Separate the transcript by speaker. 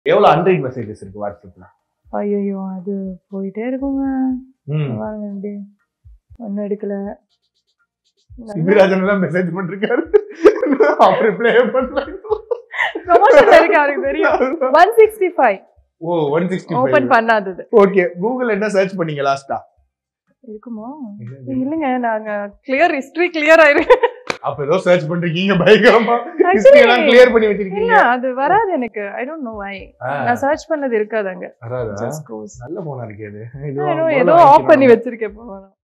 Speaker 1: எவ்வளவு unread messages இருக்கு வாட்ஸ்அப்ல
Speaker 2: ஐயோ அது போயிட்டே இருக்குங்க
Speaker 1: ம்
Speaker 2: வாங்க எப்படி ஒன்றும் எடுக்கல
Speaker 1: சிபிராஜன் எல்லாம் மெசேஜ் பண்ணிருக்காரு அவர் ரிப்ளை பண்றாரு
Speaker 2: ப்ரொமோஷன்ல இருக்கு அவருக்கு தெரியும் one sixty five
Speaker 1: O one sixty
Speaker 2: open பண்ணாதது
Speaker 1: ஓகே கூகுள் என்ன சர்ச் பண்ணீங்க லாஸ்டா
Speaker 2: இருக்குமா இல்லைங்க நாங்க கிளியர் ஹிஸ்டரி கிளியர் ஆயிருக்கு
Speaker 1: அப்ப ஏதோ சர்ச் பண்றீங்க பயங்கரமா
Speaker 2: Actually,
Speaker 1: ஹிஸ்டரி எல்லாம் கிளியர் பண்ணி
Speaker 2: இல்ல
Speaker 1: வச்சிருக்கீங்க
Speaker 2: அது வராது எனக்கு ஐ டோன்ட் நோ வை
Speaker 1: ஆ,
Speaker 2: நான் சர்ச் பண்ணது இருக்காது அங்க
Speaker 1: வராதா?
Speaker 2: Just goes.
Speaker 1: நல்ல போனா இருக்கு அது
Speaker 2: I know, ஏதோ ஆஃப் பண்ணி வச்சிருக்கேன் போன